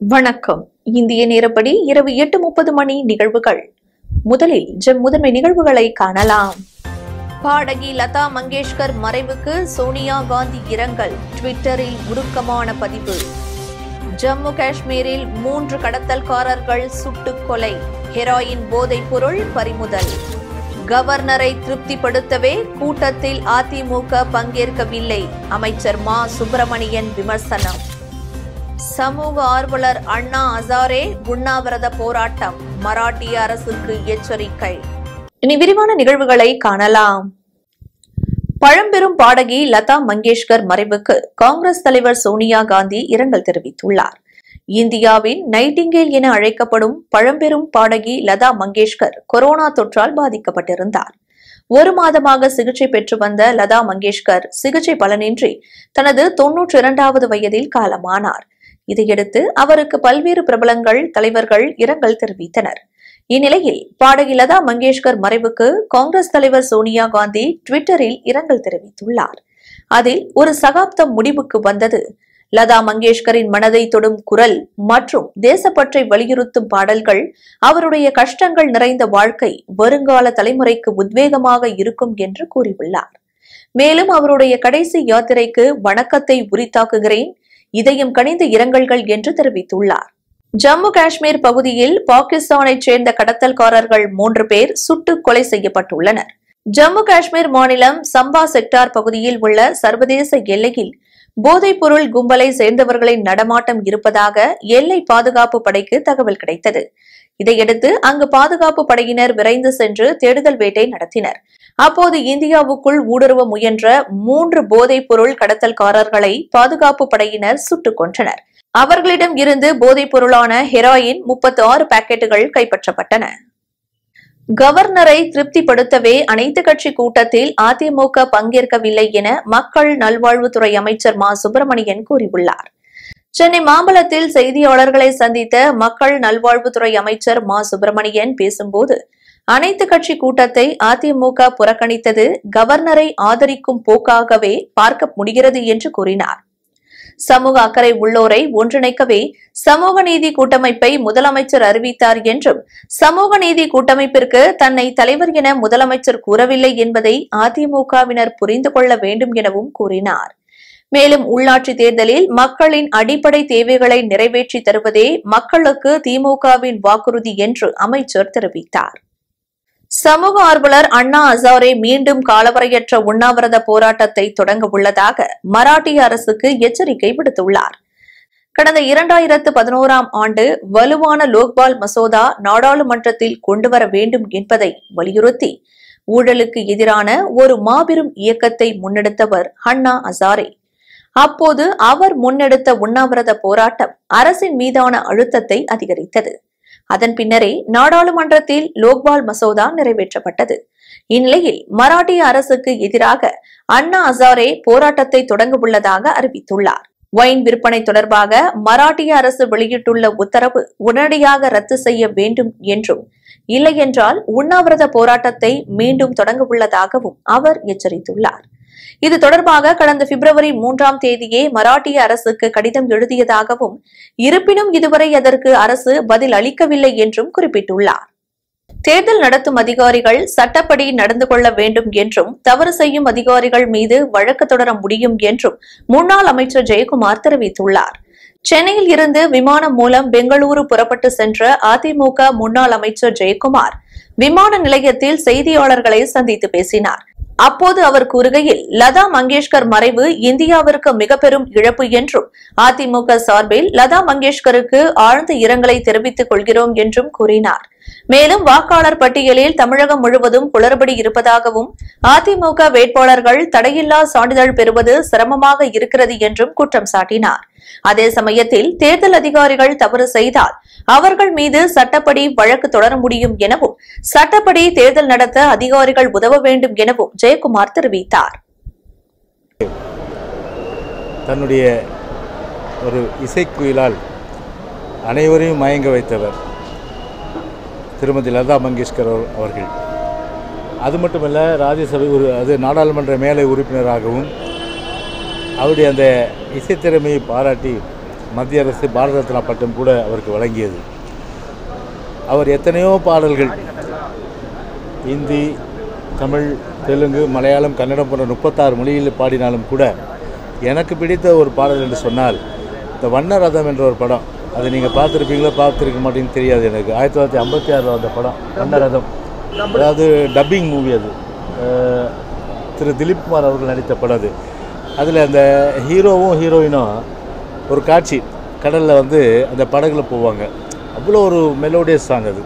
வணக்கம் இந்திய நேரப்படி இரவு எட்டு முப்பது மணி நிகழ்வுகள் முதலில் ஜெம் முதன்மை நிகழ்வுகளை காணலாம் பாடகி லதா மங்கேஷ்கர் மறைவுக்கு சோனியா காந்தி இரங்கல் ட்விட்டரில் உருக்கமான பதிவு ஜம்மு காஷ்மீரில் மூன்று கடத்தல்காரர்கள் சுட்டுக் கொலை ஹெராயின் போதைப் பொருள் பறிமுதல் கவர்னரை திருப்திப்படுத்தவே கூட்டத்தில் அதிமுக பங்கேற்கவில்லை அமைச்சர் மா சுப்பிரமணியன் விமர்சனம் சமூக ஆர்வலர் அண்ணா ஹசாரே உண்ணாவிரத போராட்டம் மராட்டிய அரசுக்கு எச்சரிக்கை இனி விரிவான நிகழ்வுகளை காணலாம் பழம்பெரும் பாடகி லதா மங்கேஷ்கர் மறைவுக்கு காங்கிரஸ் தலைவர் சோனியா காந்தி இரங்கல் தெரிவித்துள்ளார் இந்தியாவின் நைட்டிங்கேல் என அழைக்கப்படும் பழம்பெரும் பாடகி லதா மங்கேஷ்கர் கொரோனா தொற்றால் பாதிக்கப்பட்டிருந்தார் ஒரு மாதமாக சிகிச்சை பெற்று வந்த லதா மங்கேஷ்கர் சிகிச்சை பலனின்றி தனது தொன்னூற்றி இரண்டாவது வயதில் காலமானார் இதையடுத்து அவருக்கு பல்வேறு பிரபலங்கள் தலைவர்கள் இரங்கல் தெரிவித்தனர் இந்நிலையில் பாடகி லதா மங்கேஷ்கர் மறைவுக்கு காங்கிரஸ் தலைவர் சோனியா காந்தி ட்விட்டரில் இரங்கல் தெரிவித்துள்ளார் அதில் ஒரு சகாப்தம் முடிவுக்கு வந்தது லதா மங்கேஷ்கரின் மனதை தொடும் குரல் மற்றும் தேசப்பற்றை வலியுறுத்தும் பாடல்கள் அவருடைய கஷ்டங்கள் நிறைந்த வாழ்க்கை வருங்கால தலைமுறைக்கு உத்வேகமாக இருக்கும் என்று கூறியுள்ளார் மேலும் அவருடைய கடைசி யாத்திரைக்கு வணக்கத்தை உரித்தாக்குகிறேன் இதயம் கனிந்த இரங்கல்கள் என்று தெரிவித்துள்ளார் ஜம்மு காஷ்மீர் பகுதியில் பாகிஸ்தானைச் சேர்ந்த கடத்தல்காரர்கள் மூன்று பேர் சுட்டுக் கொலை செய்யப்பட்டுள்ளனர் ஜம்மு காஷ்மீர் மாநிலம் சம்பா செக்டார் பகுதியில் உள்ள சர்வதேச எல்லையில் போதைப்பொருள் கும்பலை சேர்ந்தவர்களின் நடமாட்டம் இருப்பதாக எல்லை பாதுகாப்பு படைக்கு தகவல் கிடைத்தது இதையடுத்து அங்கு பாதுகாப்பு படையினர் விரைந்து சென்று தேடுதல் வேட்டை நடத்தினர் அப்போது இந்தியாவுக்குள் ஊடுருவ முயன்ற மூன்று போதைப் பொருள் கடத்தல்காரர்களை பாதுகாப்பு படையினர் சுட்டுக் கொன்றனர் அவர்களிடம் இருந்து போதைப் பொருளான ஹெராயின் முப்பத்தி ஆறு பாக்கெட்டுகள் கைப்பற்றப்பட்டன கவர்னரை திருப்திப்படுத்தவே அனைத்து கட்சி கூட்டத்தில் அதிமுக பங்கேற்கவில்லை என மக்கள் நல்வாழ்வுத்துறை அமைச்சர் மா சுப்பிரமணியன் கூறியுள்ளார் சென்னை மாம்பலத்தில் செய்தியாளர்களை சந்தித்த மக்கள் நல்வாழ்வுத்துறை அமைச்சர் மா சுப்பிரமணியன் பேசும்போது அனைத்து கட்சி கூட்டத்தை அதிமுக புறக்கணித்தது கவர்னரை ஆதரிக்கும் போக்காகவே பார்க்க முடிகிறது என்று கூறினார் சமூக அக்கறை உள்ளோரை ஒன்றிணைக்கவே சமூக நீதி கூட்டமைப்பை முதலமைச்சர் அறிவித்தார் என்றும் சமூக நீதி கூட்டமைப்பிற்கு தன்னை தலைவர் என முதலமைச்சர் கூறவில்லை என்பதை அதிமுகவினர் புரிந்து கொள்ள வேண்டும் எனவும் கூறினார் மேலும் உள்ளாட்சி தேர்தலில் மக்களின் அடிப்படை தேவைகளை நிறைவேற்றி தருவதே மக்களுக்கு திமுகவின் வாக்குறுதி என்று அமைச்சர் தெரிவித்தார் சமூக ஆர்வலர் அண்ணா ஹசாரே மீண்டும் காலவரையற்ற உண்ணாவிரத போராட்டத்தை தொடங்க உள்ளதாக மராட்டிய அரசுக்கு எச்சரிக்கை விடுத்துள்ளார் கடந்த இரண்டாயிரத்து பதினோராம் ஆண்டு வலுவான லோக்பால் மசோதா நாடாளுமன்றத்தில் கொண்டுவர வேண்டும் என்பதை வலியுறுத்தி ஊழலுக்கு எதிரான ஒரு மாபெரும் இயக்கத்தை முன்னெடுத்தவர் அண்ணா ஹசாரே அப்போது அவர் முன்னெடுத்த உண்ணாவிரத போராட்டம் அரசின் மீதான அழுத்தத்தை அதிகரித்தது அதன் பின்னரே நாடாளுமன்றத்தில் லோக்பால் மசோதா நிறைவேற்றப்பட்டது இந்நிலையில் மராட்டிய அரசுக்கு எதிராக அண்ணா ஹசாரே போராட்டத்தை தொடங்க உள்ளதாக அறிவித்துள்ளார் ஒயின் விற்பனை தொடர்பாக மராட்டிய அரசு வெளியிட்டுள்ள உத்தரவு உடனடியாக ரத்து செய்ய வேண்டும் என்றும் இல்லையென்றால் உண்ணாவிரத போராட்டத்தை மீண்டும் தொடங்க உள்ளதாகவும் அவர் எச்சரித்துள்ளார் இது தொடர்பாக கடந்த பிப்ரவரி மூன்றாம் தேதியே மராட்டிய அரசுக்கு கடிதம் எழுதியதாகவும் இருப்பினும் இதுவரை அதற்கு அரசு பதில் அளிக்கவில்லை என்றும் குறிப்பிட்டுள்ளார் தேர்தல் நடத்தும் அதிகாரிகள் சட்டப்படி நடந்து கொள்ள வேண்டும் என்றும் தவறு செய்யும் அதிகாரிகள் மீது வழக்கு தொடர முடியும் என்றும் முன்னாள் அமைச்சர் ஜெயக்குமார் தெரிவித்துள்ளார் சென்னையில் இருந்து விமானம் மூலம் பெங்களூரு புறப்பட்டு சென்ற அதிமுக முன்னாள் அமைச்சர் ஜெயக்குமார் விமான நிலையத்தில் செய்தியாளர்களை சந்தித்து பேசினார் அப்போது அவர் கூறுகையில் லதா மங்கேஷ்கர் மறைவு இந்தியாவிற்கு மிக பெரும் இழப்பு என்றும் அதிமுக சார்பில் லதா மங்கேஷ்கருக்கு ஆழ்ந்த இரங்கலை தெரிவித்துக் கொள்கிறோம் என்றும் கூறினார் மேலும் வாக்காளர் பட்டியலில் தமிழகம் முழுவதும் குளறுபடி இருப்பதாகவும் அதிமுக வேட்பாளர்கள் தடையில்லா சான்றிதழ் பெறுவது சிரமமாக இருக்கிறது என்றும் குற்றம் சாட்டினார் அதே சமயத்தில் தேர்தல் அதிகாரிகள் தவறு செய்தால் அவர்கள் மீது சட்டப்படி வழக்கு தொடர முடியும் எனவும் சட்டப்படி தேர்தல் நடத்த அதிகாரிகள் உதவ வேண்டும் எனவும் ஜெயக்குமார் தெரிவித்தார் தன்னுடைய ஒரு இசைக்குயிலால் அனைவரையும் மயங்க வைத்தவர் திருமதி லதா மங்கேஷ்கர் அவர்- அவர்கள் அது மட்டுமல்ல ராஜ்யசபை ஒரு அது நாடாளுமன்ற மேலை உறுப்பினராகவும் அவருடைய அந்த இசைத்திறமையை பாராட்டி மத்திய அரசு பாரத ரத்னா பட்டம் கூட அவருக்கு வழங்கியது அவர் எத்தனையோ பாடல்கள் இந்தி தமிழ் தெலுங்கு மலையாளம் கன்னடம் போன்ற முப்பத்தாறு மொழியில் பாடினாலும் கூட எனக்கு பிடித்த ஒரு பாடல் என்று சொன்னால் இந்த வண்ண ரதம் என்ற ஒரு படம் அது நீங்கள் பார்த்துருப்பீங்களோ பார்த்துருக்க மாட்டீங்கன்னு தெரியாது எனக்கு ஆயிரத்தி தொள்ளாயிரத்தி ஐம்பத்தி ஆறில் வந்த படம் வண்ண ரதம் அதாவது டப்பிங் மூவி அது அஹ், திரு திலீப் குமார் அவர்கள் நடித்த படம் அது அதில் அந்த ஹீரோவும் ஹீரோயினும் ஒரு காட்சி கடலில் வந்து அந்த படகுல போவாங்க அவ்வளோ ஒரு மெலோடியஸ் சாங் அது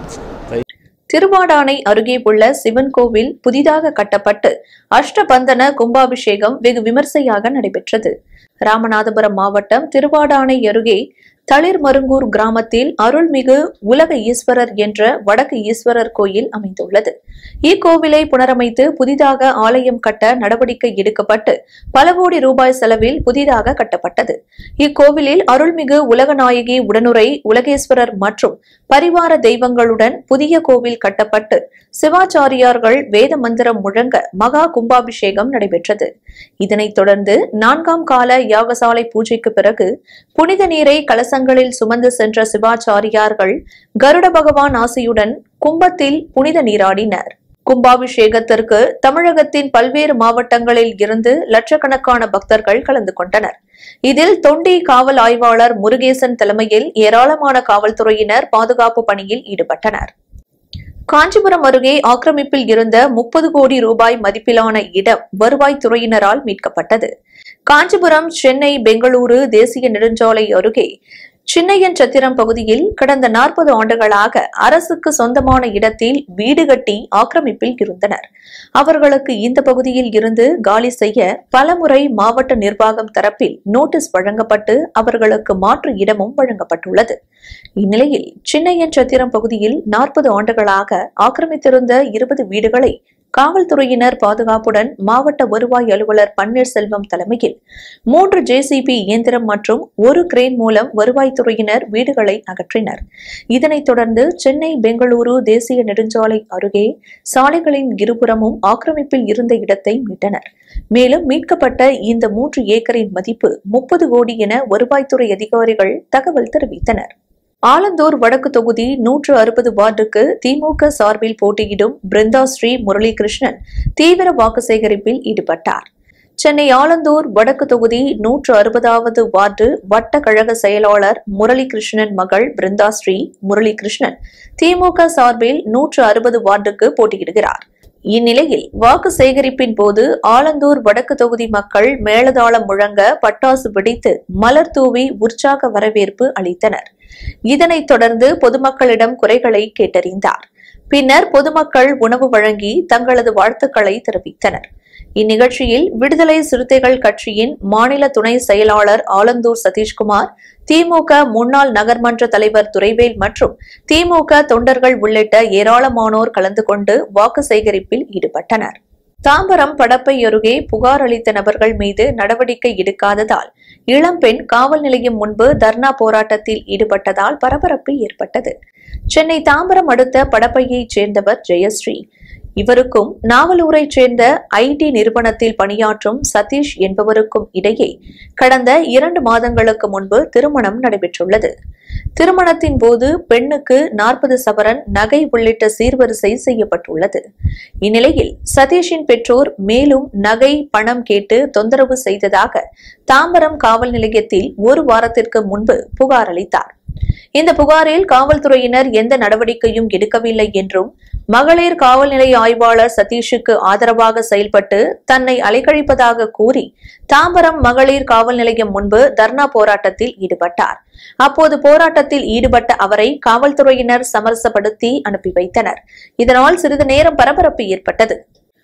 திருவாடானை அருகே உள்ள சிவன் கோவில் புதிதாக கட்டப்பட்டு அஷ்டபந்தன கும்பாபிஷேகம் வெகு விமர்சையாக நடைபெற்றது ராமநாதபுரம் மாவட்டம் திருவாடானை அருகே தளிர்மருங்கூர் கிராமத்தில் அருள்மிகு உலக ஈஸ்வரர் என்ற வடக்கு ஈஸ்வரர் கோயில் அமைந்துள்ளது இக்கோவிலை புனரமைத்து புதிதாக ஆலயம் கட்ட நடவடிக்கை எடுக்கப்பட்டு பல கோடி ரூபாய் செலவில் புதிதாக கட்டப்பட்டது இக்கோவிலில் அருள்மிகு உலகநாயகி உடனுரை உலகேஸ்வரர் மற்றும் பரிவார தெய்வங்களுடன் புதிய கோவில் கட்டப்பட்டு சிவாச்சாரியார்கள் வேத மந்திரம் முழங்க மகா கும்பாபிஷேகம் நடைபெற்றது இதனைத் தொடர்ந்து நான்காம் கால யாகசாலை பூஜைக்கு பிறகு புனித நீரை கலசங்களில் சுமந்து சென்ற சிவாச்சாரியார்கள் கருட பகவான் ஆசியுடன் கும்பத்தில் புனித நீராடினர் கும்பாபிஷேகத்திற்கு தமிழகத்தின் பல்வேறு மாவட்டங்களில் இருந்து லட்சக்கணக்கான பக்தர்கள் கலந்து கொண்டனர் இதில் தொண்டி காவல் ஆய்வாளர் முருகேசன் தலைமையில் ஏராளமான காவல்துறையினர் பாதுகாப்பு பணியில் ஈடுபட்டனர் காஞ்சிபுரம் அருகே ஆக்கிரமிப்பில் இருந்த முப்பது கோடி ரூபாய் மதிப்பிலான இடம் வருவாய்த்துறையினரால் மீட்கப்பட்டது காஞ்சிபுரம் சென்னை பெங்களூரு தேசிய நெடுஞ்சாலை அருகே சின்னையன் சத்திரம் பகுதியில் கடந்த நாற்பது ஆண்டுகளாக அரசுக்கு சொந்தமான இடத்தில் வீடு கட்டி ஆக்கிரமிப்பில் இருந்தனர் அவர்களுக்கு இந்த பகுதியில் இருந்து காலி செய்ய பலமுறை மாவட்ட நிர்வாகம் தரப்பில் நோட்டீஸ் வழங்கப்பட்டு அவர்களுக்கு மாற்று இடமும் வழங்கப்பட்டுள்ளது இந்நிலையில் சின்னையன் சத்திரம் பகுதியில் நாற்பது ஆண்டுகளாக ஆக்கிரமித்திருந்த இருபது வீடுகளை காவல்துறையினர் பாதுகாப்புடன் மாவட்ட வருவாய் அலுவலர் பன்னீர்செல்வம் தலைமையில் மூன்று ஜேசிபி இயந்திரம் மற்றும் ஒரு கிரேன் மூலம் வருவாய்த்துறையினர் வீடுகளை அகற்றினர் இதனைத் தொடர்ந்து சென்னை பெங்களூரு தேசிய நெடுஞ்சாலை அருகே சாலைகளின் இருபுறமும் ஆக்கிரமிப்பில் இருந்த இடத்தை மீட்டனர் மேலும் மீட்கப்பட்ட இந்த மூன்று ஏக்கரின் மதிப்பு முப்பது கோடி என வருவாய்த்துறை அதிகாரிகள் தகவல் தெரிவித்தனர் ஆலந்தூர் வடக்கு தொகுதி நூற்று அறுபது வார்டுக்கு திமுக சார்பில் போட்டியிடும் பிருந்தா ஸ்ரீ முரளிகிருஷ்ணன் தீவிர வாக்கு சேகரிப்பில் ஈடுபட்டார் சென்னை ஆலந்தூர் வடக்கு தொகுதி நூற்று அறுபதாவது வார்டு வட்ட கழக செயலாளர் முரளிகிருஷ்ணன் மகள் பிருந்தா ஸ்ரீ முரளிகிருஷ்ணன் திமுக சார்பில் நூற்று அறுபது வார்டுக்கு போட்டியிடுகிறார் இந்நிலையில் வாக்கு சேகரிப்பின் போது ஆலந்தூர் வடக்கு தொகுதி மக்கள் மேளதாளம் முழங்க பட்டாசு வெடித்து மலர் தூவி உற்சாக வரவேற்பு அளித்தனர் இதனைத் தொடர்ந்து பொதுமக்களிடம் குறைகளை கேட்டறிந்தார் பின்னர் பொதுமக்கள் உணவு வழங்கி தங்களது வாழ்த்துக்களை தெரிவித்தனர் இந்நிகழ்ச்சியில் விடுதலை சிறுத்தைகள் கட்சியின் மாநில துணை செயலாளர் ஆலந்தூர் சதீஷ்குமார் திமுக முன்னாள் நகர்மன்ற தலைவர் துரைவேல் மற்றும் திமுக தொண்டர்கள் உள்ளிட்ட ஏராளமானோர் கலந்து கொண்டு வாக்கு சேகரிப்பில் ஈடுபட்டனர் தாம்பரம் படப்பை அருகே புகார் அளித்த நபர்கள் மீது நடவடிக்கை எடுக்காததால் இளம்பெண் காவல் நிலையம் முன்பு தர்ணா போராட்டத்தில் ஈடுபட்டதால் பரபரப்பு ஏற்பட்டது சென்னை தாம்பரம் அடுத்த படப்பையைச் சேர்ந்தவர் ஜெயஸ்ரீ இவருக்கும் நாவலூரைச் சேர்ந்த ஐடி நிறுவனத்தில் பணியாற்றும் சதீஷ் என்பவருக்கும் இடையே கடந்த இரண்டு மாதங்களுக்கு முன்பு திருமணம் நடைபெற்றுள்ளது திருமணத்தின் போது பெண்ணுக்கு நாற்பது சவரன் நகை உள்ளிட்ட சீர்வரிசை செய்யப்பட்டுள்ளது இந்நிலையில் சதீஷின் பெற்றோர் மேலும் நகை பணம் கேட்டு தொந்தரவு செய்ததாக தாம்பரம் காவல் நிலையத்தில் ஒரு வாரத்திற்கு முன்பு புகார் அளித்தார் இந்த புகாரில் காவல்துறையினர் எந்த நடவடிக்கையும் எடுக்கவில்லை என்றும் மகளிர் காவல் நிலைய ஆய்வாளர் சதீஷுக்கு ஆதரவாக செயல்பட்டு தன்னை அலைக்கழிப்பதாக கூறி தாம்பரம் மகளிர் காவல் நிலையம் முன்பு தர்ணா போராட்டத்தில் ஈடுபட்டார் அப்போது போராட்டத்தில் ஈடுபட்ட அவரை காவல்துறையினர் சமரசப்படுத்தி அனுப்பி வைத்தனர் இதனால் சிறிது நேரம் பரபரப்பு ஏற்பட்டது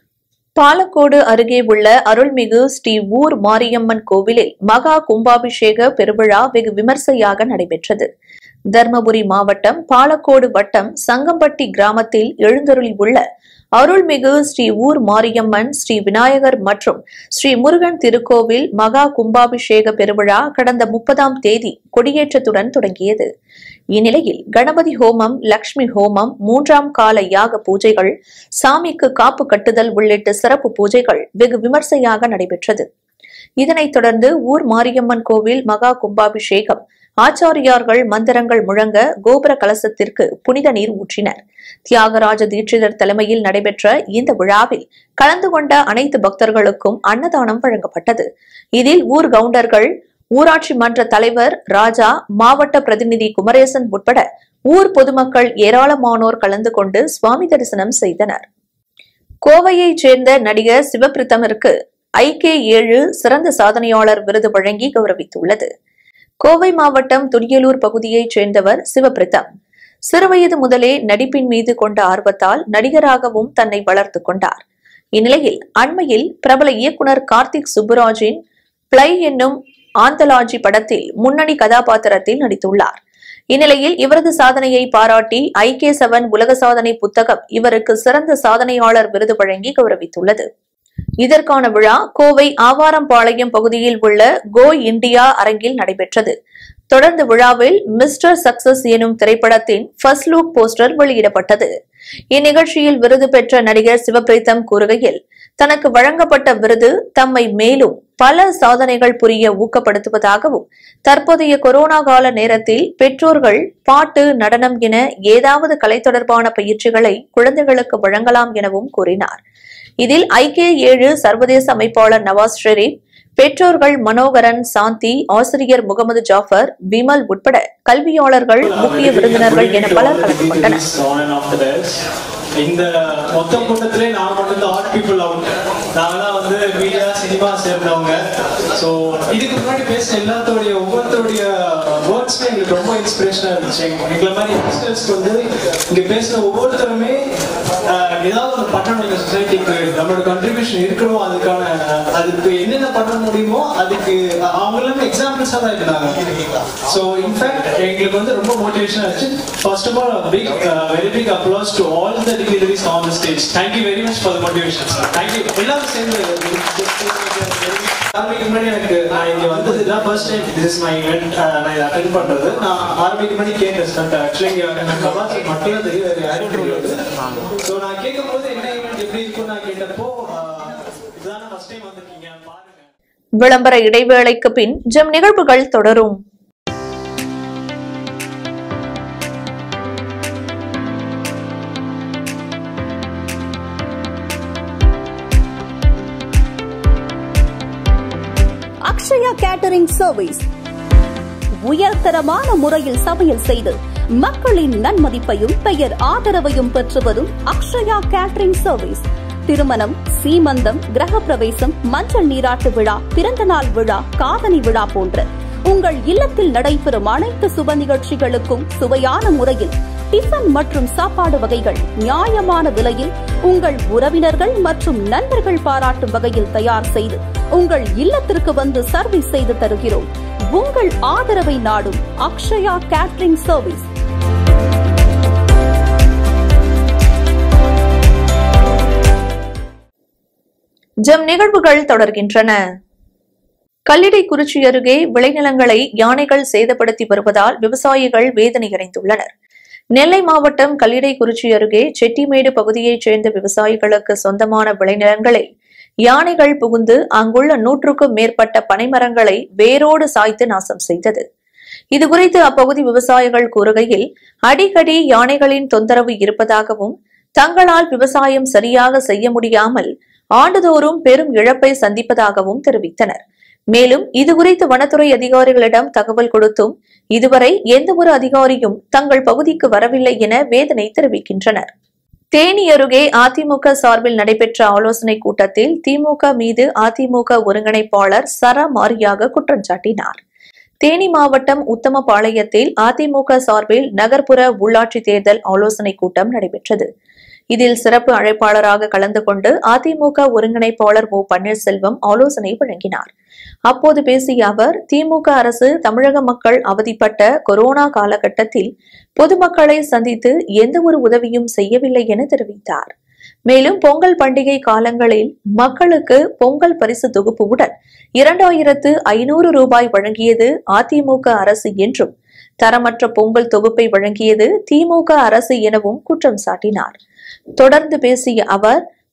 பாலக்கோடு அருகே உள்ள அருள்மிகு ஸ்ரீ ஊர் மாரியம்மன் கோவிலில் மகா கும்பாபிஷேக பெருவிழா வெகு விமர்சையாக நடைபெற்றது தர்மபுரி மாவட்டம் பாலக்கோடு வட்டம் சங்கம்பட்டி கிராமத்தில் எழுந்தருளி உள்ள அருள்மிகு ஸ்ரீ ஊர் மாரியம்மன் ஸ்ரீ விநாயகர் மற்றும் ஸ்ரீ முருகன் திருக்கோவில் மகா கும்பாபிஷேக பெருவிழா கடந்த முப்பதாம் தேதி கொடியேற்றத்துடன் தொடங்கியது இந்நிலையில் கணபதி ஹோமம் லக்ஷ்மி ஹோமம் மூன்றாம் கால யாக பூஜைகள் சாமிக்கு காப்பு கட்டுதல் உள்ளிட்ட சிறப்பு பூஜைகள் வெகு விமர்சையாக நடைபெற்றது இதனைத் தொடர்ந்து ஊர் மாரியம்மன் கோவில் மகா கும்பாபிஷேகம் ஆச்சாரியார்கள் மந்திரங்கள் முழங்க கோபுர கலசத்திற்கு புனித நீர் ஊற்றினர் தியாகராஜ தீட்சிதர் தலைமையில் நடைபெற்ற இந்த விழாவில் கலந்து கொண்ட அனைத்து பக்தர்களுக்கும் அன்னதானம் வழங்கப்பட்டது இதில் ஊர் கவுண்டர்கள் ஊராட்சி மன்ற தலைவர் ராஜா மாவட்ட பிரதிநிதி குமரேசன் உட்பட ஊர் பொதுமக்கள் ஏராளமானோர் கலந்து கொண்டு சுவாமி தரிசனம் செய்தனர் கோவையைச் சேர்ந்த நடிகர் சிவபிரித்தமருக்கு ஐகே ஏழு சிறந்த சாதனையாளர் விருது வழங்கி கௌரவித்துள்ளது கோவை மாவட்டம் துடியலூர் பகுதியைச் சேர்ந்தவர் சிவபிரித்தம் சிறுவயது முதலே நடிப்பின் மீது கொண்ட ஆர்வத்தால் நடிகராகவும் தன்னை வளர்த்துக் கொண்டார் இந்நிலையில் அண்மையில் பிரபல இயக்குனர் கார்த்திக் சுப்புராஜின் பிளை என்னும் ஆந்தலாஜி படத்தில் முன்னணி கதாபாத்திரத்தில் நடித்துள்ளார் இந்நிலையில் இவரது சாதனையை பாராட்டி ஐகே செவன் உலக சாதனை புத்தகம் இவருக்கு சிறந்த சாதனையாளர் விருது வழங்கி கௌரவித்துள்ளது இதற்கான விழா கோவை ஆவாரம்பாளையம் பகுதியில் உள்ள கோ இந்தியா அரங்கில் நடைபெற்றது தொடர்ந்து விழாவில் மிஸ்டர் சக்சஸ் எனும் திரைப்படத்தின் ஃபர்ஸ்ட் லுக் போஸ்டர் வெளியிடப்பட்டது இந்நிகழ்ச்சியில் விருது பெற்ற நடிகர் சிவபிரீத்தம் கூறுகையில் தனக்கு வழங்கப்பட்ட விருது தம்மை மேலும் பல சாதனைகள் புரிய ஊக்கப்படுத்துவதாகவும் தற்போதைய கொரோனா கால நேரத்தில் பெற்றோர்கள் பாட்டு நடனம் என ஏதாவது கலை தொடர்பான பயிற்சிகளை குழந்தைகளுக்கு வழங்கலாம் எனவும் கூறினார் இதில் ஐக்கிய ஏழு சர்வதேச அமைப்பாளர் நவாஸ் ஷெரீப் பெற்றோர்கள் மனோகரன் சாந்தி ஆசிரியர் முகமது ஜாஃபர் விமல் உட்பட கல்வியாளர்கள் முக்கிய விருந்தினர்கள் என பலர் கலந்து கொண்டனர் On and off the desk. இந்த மொத்த கூட்டத்திலே நான் மட்டும் தான் ஆர்ட் பீப்புள் அவுட் நாங்களாம் வந்து மீடியா சினிமா சேர்ந்தவங்க ஸோ இதுக்கு முன்னாடி பேசின எல்லாத்தோடைய ஒவ்வொருத்தருடைய வேர்ட்ஸ்மே எங்களுக்கு ரொம்ப இன்ஸ்பிரேஷனாக இருந்துச்சு எங்களை மாதிரி யங்ஸ்டர்ஸ்க்கு வந்து இங்கே பேசின ஒவ்வொருத்தருமே ஆஹ், ஏதாவது ஒன்று பண்ணணும் இந்த சொசைட்டிக்கு நம்மளோட கண்ட்ரிபியூஷன் இருக்கணும் அதுக்கான அதுக்கு என்னென்ன பண்ண முடியுமோ அதுக்கு அவங்க எல்லாமே எக்ஸாம்பிள்ஸாக தான் இருந்தாங்க ஸோ இன்ஃபேக்ட் எங்களுக்கு வந்து ரொம்ப மோட்டிவேஷன் ஆச்சு first of all big very big applause to all the degrees on the stage thank you very much for the motivation thank you எல்லாரும் சேர்ந்து ஆரம்பிக்கு முன்னாடி எனக்கு நான் இங்க வந்தது இதான் first time this is my event நான் இதை அட்டென்ட் பண்றது நான் ஆரம்பிக்கு முன்னாடி கேட்டேன் ஸ்டண்ட் ஆக்சுவலி இங்க எனக்கு கவாசி மட்டும் தான் தெரியும் வேற யாரும் தெரியாது ஸோ நான் கேட்கும் போது என்ன இவெண்ட் எப்படி இருக்கும்னு நான் கேட்டப்போ ஆஹ், இதுதானே ஃபர்ஸ்ட் டைம் வந்திருக்கீங்க பாருங்க விளம்பர இடைவேளைக்கு பின் ஜெம் நிகழ்வுகள் தொடரும் அக்ஷயா கேட்டரிங் சர்வீஸ் உயர்தரமான முறையில் சமையல் செய்து மக்களின் நன்மதிப்பையும் பெயர் ஆதரவையும் பெற்று வரும் அக்ஷயா கேட்டரிங் சர்வீஸ் திருமணம் சீமந்தம் கிரகப்பிரவேசம் மஞ்சள் நீராட்டு விழா பிறந்தநாள் விழா காதணி விழா போன்ற உங்கள் இல்லத்தில் நடைபெறும் அனைத்து சுப நிகழ்ச்சிகளுக்கும் சுவையான முறையில் டிஃபன் மற்றும் சாப்பாடு வகைகள் நியாயமான விலையில் உங்கள் உறவினர்கள் மற்றும் நண்பர்கள் பாராட்டும் வகையில் தயார் செய்து உங்கள் இல்லத்திற்கு வந்து சர்வீஸ் செய்து தருகிறோம் உங்கள் ஆதரவை நாடும் அக்ஷயா கேட்டரிங் சர்வீஸ் ஜெம் நிகழ்வுகள் தொடர்கின்றன கல்லிடைக்குறிச்சி அருகே விளைநிலங்களை யானைகள் சேதப்படுத்தி வருவதால் விவசாயிகள் வேதனையடைந்துள்ளனர் நெல்லை மாவட்டம் கல்லிடைக்குறிச்சி அருகே செட்டிமேடு பகுதியைச் சேர்ந்த விவசாயிகளுக்கு சொந்தமான விளைநிலங்களை யானைகள் புகுந்து அங்குள்ள நூற்றுக்கும் மேற்பட்ட பனைமரங்களை வேரோடு சாய்த்து நாசம் செய்தது இதுகுறித்து அப்பகுதி விவசாயிகள் கூறுகையில் அடிக்கடி யானைகளின் தொந்தரவு இருப்பதாகவும் தங்களால் விவசாயம் சரியாக செய்ய முடியாமல் ஆண்டுதோறும் பெரும் இழப்பை சந்திப்பதாகவும் தெரிவித்தனர் மேலும் இதுகுறித்து வனத்துறை அதிகாரிகளிடம் தகவல் கொடுத்தும் இதுவரை எந்த ஒரு அதிகாரியும் தங்கள் பகுதிக்கு வரவில்லை என வேதனை தெரிவிக்கின்றனர் தேனி அருகே அதிமுக சார்பில் நடைபெற்ற ஆலோசனைக் கூட்டத்தில் திமுக மீது அதிமுக ஒருங்கிணைப்பாளர் சரமாரியாக குற்றம் சாட்டினார் தேனி மாவட்டம் உத்தமபாளையத்தில் அதிமுக சார்பில் நகர்ப்புற உள்ளாட்சி தேர்தல் ஆலோசனைக் கூட்டம் நடைபெற்றது இதில் சிறப்பு அழைப்பாளராக கலந்து கொண்டு அதிமுக ஒருங்கிணைப்பாளர் ஓ பன்னீர்செல்வம் ஆலோசனை வழங்கினார் அப்போது பேசிய அவர் திமுக அரசு தமிழக மக்கள் அவதிப்பட்ட கொரோனா காலகட்டத்தில் பொதுமக்களை சந்தித்து எந்த ஒரு உதவியும் செய்யவில்லை என தெரிவித்தார் மேலும் பொங்கல் பண்டிகை காலங்களில் மக்களுக்கு பொங்கல் பரிசு தொகுப்புடன் இரண்டாயிரத்து ஐநூறு ரூபாய் வழங்கியது அதிமுக அரசு என்றும் தரமற்ற பொங்கல் தொகுப்பை வழங்கியது திமுக அரசு எனவும் குற்றம் சாட்டினார் தொடர்ந்து பேசிய அவர்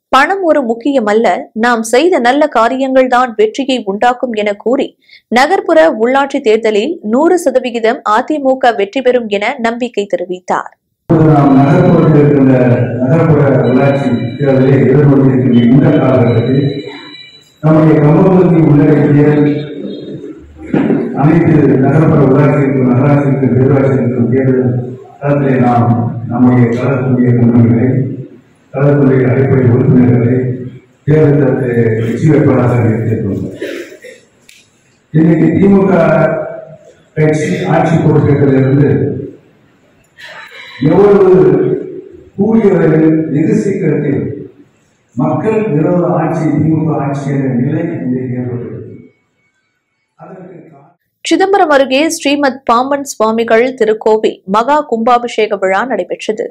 பணம் ஒரு முக்கியமல்ல நாம் செய்த நல்ல காரியங்கள் தான் வெற்றியை உண்டாக்கும் என கூறி நகர்ப்புற உள்ளாட்சி தேர்தலில் நூறு சதவிகிதம் அதிமுக வெற்றி பெறும் என நம்பிக்கை தெரிவித்தார் இப்போது நாம் நகர்ப்புறத்தில் இருக்கின்ற நகர்ப்புற உள்ளாட்சி தேர்தலை எதிர்கொண்டிருக்கின்ற இந்த காலகட்டத்தில் நம்முடைய கம்பபகுதி உள்ளடக்கிய அனைத்து நகர்ப்புற உள்ளாட்சிகளுக்கும் நகராட்சிகளுக்கும் பேரூராட்சிகளுக்கும் தேர்தல் களத்திலே நாம் நம்முடைய களத்துடைய முன்னங்களை களத்துடைய அடிப்படை உறுப்பினர்களை தேர்தல் தரத்திலே வெற்றி வேட்பாளராக நிறுத்தியிருக்கிறோம் இன்னைக்கு திமுக கட்சி ஆட்சி பொறுப்பேற்றிலிருந்து எவ்வளவு கூடிய வரையில் வெகு சீக்கிரத்தில் மக்கள் விரோத ஆட்சி திமுக ஆட்சி என்ற நிலை இன்றைக்கு ஏற்பட்டுள்ளது அதற்கு காரணம் சிதம்பரம் அருகே ஸ்ரீமத் பாம்பன் சுவாமிகள் திருக்கோவில் மகா கும்பாபிஷேக விழா நடைபெற்றது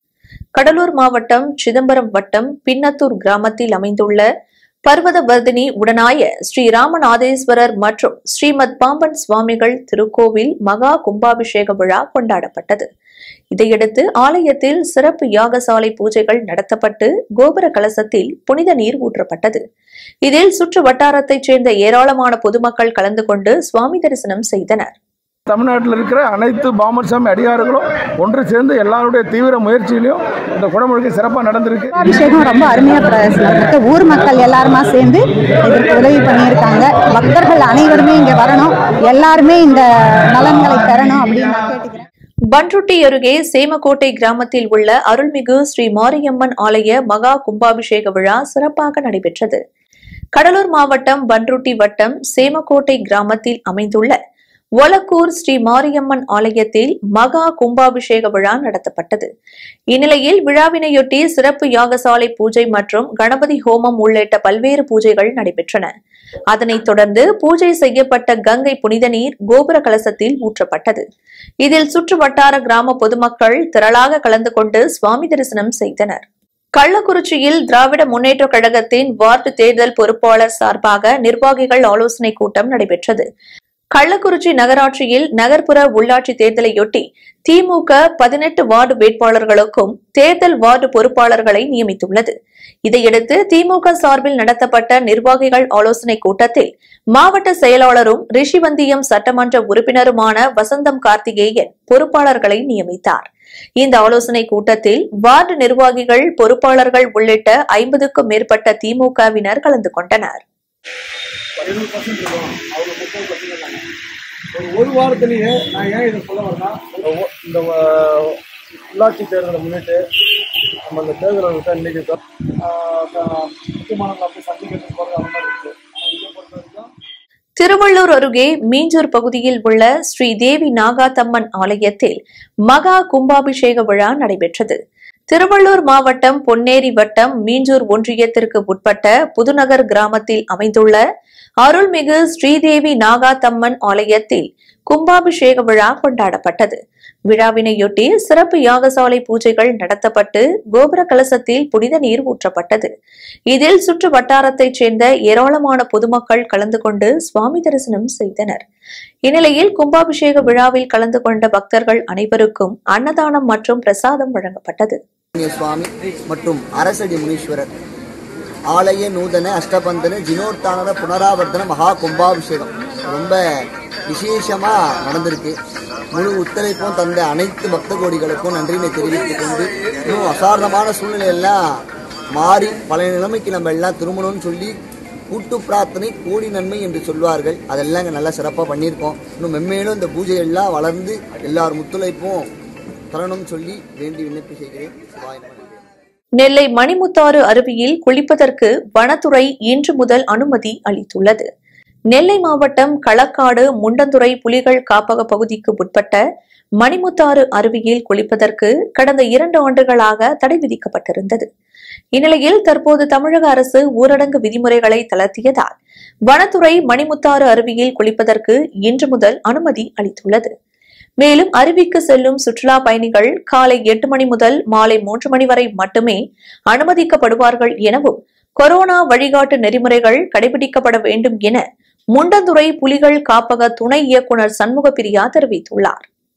கடலூர் மாவட்டம் சிதம்பரம் வட்டம் பின்னத்தூர் கிராமத்தில் அமைந்துள்ள பர்வதவர்தினி உடனாய ஸ்ரீ ராமநாதேஸ்வரர் மற்றும் ஸ்ரீமத் பாம்பன் சுவாமிகள் திருக்கோவில் மகா கும்பாபிஷேக விழா கொண்டாடப்பட்டது இதையடுத்து ஆலயத்தில் சிறப்பு யாகசாலை பூஜைகள் நடத்தப்பட்டு கோபுர கலசத்தில் புனித நீர் ஊற்றப்பட்டது இதில் சுற்று வட்டாரத்தைச் சேர்ந்த ஏராளமான பொதுமக்கள் கலந்து கொண்டு சுவாமி தரிசனம் செய்தனர் தமிழ்நாட்டில் இருக்கிற அனைத்து பாமர் சாமி அடியார்களும் ஒன்று சேர்ந்து எல்லாருடைய தீவிர முயற்சியிலையும் இந்த குடமுழுக்கு சிறப்பாக நடந்திருக்கு அபிஷேகம் ரொம்ப அருமையா நடந்திருக்கு ஊர் மக்கள் எல்லாருமா சேர்ந்து இதற்கு உதவி பண்ணியிருக்காங்க பக்தர்கள் அனைவருமே இங்க வரணும் எல்லாருமே இந்த நலன்களை பெறணும் அப்படின்னு நான் கேட்டுக்கிறேன் பன்ருட்டி அருகே சேமக்கோட்டை கிராமத்தில் உள்ள அருள்மிகு ஸ்ரீ மாரியம்மன் ஆலய மகா கும்பாபிஷேக விழா சிறப்பாக நடைபெற்றது கடலூர் மாவட்டம் பன்ருட்டி வட்டம் சேமக்கோட்டை கிராமத்தில் அமைந்துள்ள ஒலக்கூர் ஸ்ரீ மாரியம்மன் ஆலயத்தில் மகா கும்பாபிஷேக விழா நடத்தப்பட்டது இந்நிலையில் விழாவினையொட்டி சிறப்பு யாகசாலை பூஜை மற்றும் கணபதி ஹோமம் உள்ளிட்ட பல்வேறு பூஜைகள் நடைபெற்றன அதனைத் தொடர்ந்து பூஜை செய்யப்பட்ட கங்கை புனித நீர் கோபுர கலசத்தில் ஊற்றப்பட்டது இதில் சுற்று வட்டார கிராம பொதுமக்கள் திரளாக கலந்து கொண்டு சுவாமி தரிசனம் செய்தனர் கள்ளக்குறிச்சியில் திராவிட முன்னேற்றக் கழகத்தின் வார்டு தேர்தல் பொறுப்பாளர் சார்பாக நிர்வாகிகள் ஆலோசனைக் கூட்டம் நடைபெற்றது கள்ளக்குறிச்சி நகராட்சியில் நகர்ப்புற உள்ளாட்சி தேர்தலையொட்டி திமுக பதினெட்டு வார்டு வேட்பாளர்களுக்கும் தேர்தல் வார்டு பொறுப்பாளர்களை நியமித்துள்ளது இதையடுத்து திமுக சார்பில் நடத்தப்பட்ட நிர்வாகிகள் ஆலோசனைக் கூட்டத்தில் மாவட்ட செயலாளரும் ரிஷிவந்தியம் சட்டமன்ற உறுப்பினருமான வசந்தம் கார்த்திகேயன் பொறுப்பாளர்களை நியமித்தார் இந்த ஆலோசனைக் கூட்டத்தில் வார்டு நிர்வாகிகள் பொறுப்பாளர்கள் உள்ளிட்ட ஐம்பதுக்கும் மேற்பட்ட திமுகவினர் கலந்து கொண்டனர் பதினொன்று பர்சன்ட் இருக்கும் அவங்க முப்பது பர்சன்ட் இருக்காங்க ஒரு ஒரு வாரத்திலேயே நான் ஏன் இதை சொல்ல வரேன்னா இந்த ஓ- இந்த வ- உள்ளாட்சி தேர்தலை முன்னிட்டு நம்ம இந்த தேர்தலை விட்டு இன்னைக்கு தான், ஆஹ், ஆஹ், முக்கியமான போய் சந்திக்கிறதுக்கு போகிறது அந்த மாதிரி இருக்கு ஆனா இதை பொறுத்த வரைக்கும் திருவள்ளூர் அருகே மீஞ்சூர் பகுதியில் உள்ள ஸ்ரீ தேவி நாகாத்தம்மன் ஆலயத்தில் மகா கும்பாபிஷேக விழா நடைபெற்றது திருவள்ளூர் மாவட்டம் பொன்னேரி வட்டம் மீஞ்சூர் ஒன்றியத்திற்கு உட்பட்ட புதுநகர் கிராமத்தில் அமைந்துள்ள அருள்மிகு ஸ்ரீதேவி நாகாத்தம்மன் ஆலயத்தில் கும்பாபிஷேக விழா கொண்டாடப்பட்டது விழாவினையொட்டி சிறப்பு யாகசாலை பூஜைகள் நடத்தப்பட்டு கோபுர கலசத்தில் புனித நீர் ஊற்றப்பட்டது இதில் சுற்று வட்டாரத்தைச் சேர்ந்த ஏராளமான பொதுமக்கள் கலந்து கொண்டு சுவாமி தரிசனம் செய்தனர் இந்நிலையில் கும்பாபிஷேக விழாவில் கலந்து கொண்ட பக்தர்கள் அனைவருக்கும் அன்னதானம் மற்றும் பிரசாதம் வழங்கப்பட்டது சுவாமி மற்றும் அரசடி முனீஸ்வரர் ஆலய நூதன அஷ்டபந்தன ஜினோர்த்தானன புனராவர்த்தன மகா கும்பாபிஷேகம் ரொம்ப விசேஷமா நடந்திருக்கு முழு ஒத்துழைப்பும் தந்த அனைத்து பக்த கோடிகளுக்கும் நன்றினை தெரிவித்துக் கொண்டு இன்னும் அசாதாரணமான சூழ்நிலையெல்லாம் மாறி பழைய நிலைமைக்கு நம்ம எல்லாம் திரும்பணும்னு சொல்லி கூட்டு பிரார்த்தனை கோடி நன்மை என்று சொல்வார்கள் அதெல்லாம் இங்கே நல்லா சிறப்பாக பண்ணியிருக்கோம் இன்னும் மென்மேலும் இந்த பூஜை எல்லாம் வளர்ந்து எல்லார் முத்துழைப்பும் தரணும்னு சொல்லி வேண்டி விண்ணப்பி செய்கிறேன் சிவாய நமः. நெல்லை மணிமுத்தாறு அருவியில் குளிப்பதற்கு வனத்துறை இன்று முதல் அனுமதி அளித்துள்ளது நெல்லை மாவட்டம் களக்காடு முண்டந்துறை புலிகள் காப்பக பகுதிக்கு உட்பட்ட மணிமுத்தாறு அருவியில் குளிப்பதற்கு கடந்த இரண்டு ஆண்டுகளாக தடை விதிக்கப்பட்டிருந்தது இந்நிலையில் தற்போது தமிழக அரசு ஊரடங்கு விதிமுறைகளை தளர்த்தியதால் வனத்துறை மணிமுத்தாறு அருவியில் குளிப்பதற்கு இன்று முதல் அனுமதி அளித்துள்ளது மேலும் அருவிக்கு செல்லும் சுற்றுலா பயணிகள் காலை எட்டு மணி முதல் மாலை மூன்று மணி வரை மட்டுமே அனுமதிக்கப்படுவார்கள் எனவும் கொரோனா வழிகாட்டு நெறிமுறைகள் கடைபிடிக்கப்பட வேண்டும் என முண்டந்துறை புலிகள் காப்பக துணை இயக்குநர் சண்முக பிரியா தெரிவித்துள்ளார்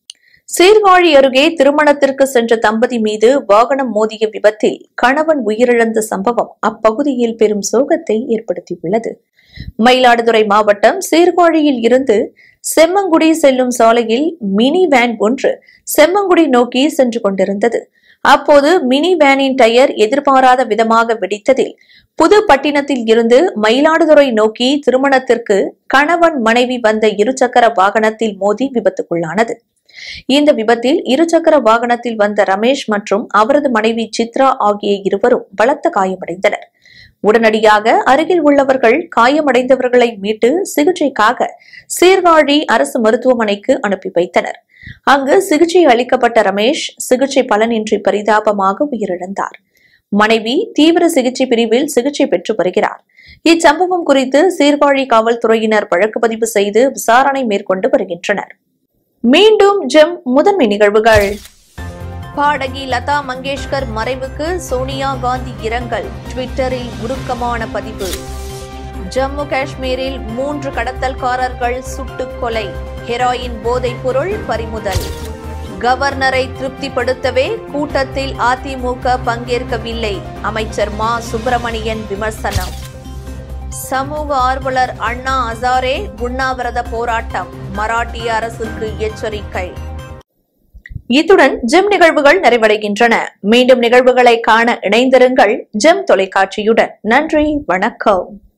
சீர்காழி அருகே திருமணத்திற்கு சென்ற தம்பதி மீது வாகனம் மோதிய விபத்தில் கணவன் உயிரிழந்த சம்பவம் அப்பகுதியில் பெரும் சோகத்தை ஏற்படுத்தியுள்ளது மயிலாடுதுறை மாவட்டம் சீர்காழியில் இருந்து செம்மங்குடி செல்லும் சாலையில் மினி வேன் ஒன்று செம்மங்குடி நோக்கி சென்று கொண்டிருந்தது அப்போது மினி வேனின் டயர் எதிர்பாராத விதமாக வெடித்ததில் புதுப்பட்டினத்தில் இருந்து மயிலாடுதுறை நோக்கி திருமணத்திற்கு கணவன் மனைவி வந்த இருசக்கர வாகனத்தில் மோதி விபத்துக்குள்ளானது இந்த விபத்தில் இருசக்கர வாகனத்தில் வந்த ரமேஷ் மற்றும் அவரது மனைவி சித்ரா ஆகிய இருவரும் பலத்த காயமடைந்தனர் உடனடியாக அருகில் உள்ளவர்கள் காயமடைந்தவர்களை மீட்டு சிகிச்சைக்காக சீர்காழி அரசு மருத்துவமனைக்கு அனுப்பி வைத்தனர் அங்கு சிகிச்சை அளிக்கப்பட்ட ரமேஷ் சிகிச்சை பலனின்றி பரிதாபமாக உயிரிழந்தார் மனைவி தீவிர சிகிச்சை பிரிவில் சிகிச்சை பெற்று வருகிறார் இச்சம்பவம் குறித்து சீர்காழி காவல்துறையினர் வழக்கு பதிவு செய்து விசாரணை மேற்கொண்டு வருகின்றனர் மீண்டும் ஜெம் முதன்மை நிகழ்வுகள் பாடகி லதா மங்கேஷ்கர் மறைவுக்கு சோனியா காந்தி இரங்கல் ட்விட்டரில் உருக்கமான பதிவு ஜம்மு காஷ்மீரில் மூன்று கடத்தல்காரர்கள் சுட்டுக் கொலை ஹெராயின் போதைப் பொருள் பறிமுதல் கவர்னரை திருப்திப்படுத்தவே கூட்டத்தில் அதிமுக பங்கேற்கவில்லை அமைச்சர் மா சுப்பிரமணியன் விமர்சனம் சமூக ஆர்வலர் அண்ணா அசாரே உண்ணாவிரத போராட்டம் மராட்டிய அரசுக்கு எச்சரிக்கை இத்துடன் ஜெம் நிகழ்வுகள் நிறைவடைகின்றன மீண்டும் நிகழ்வுகளை காண இணைந்திருங்கள் ஜெம் தொலைக்காட்சியுடன் நன்றி வணக்கம்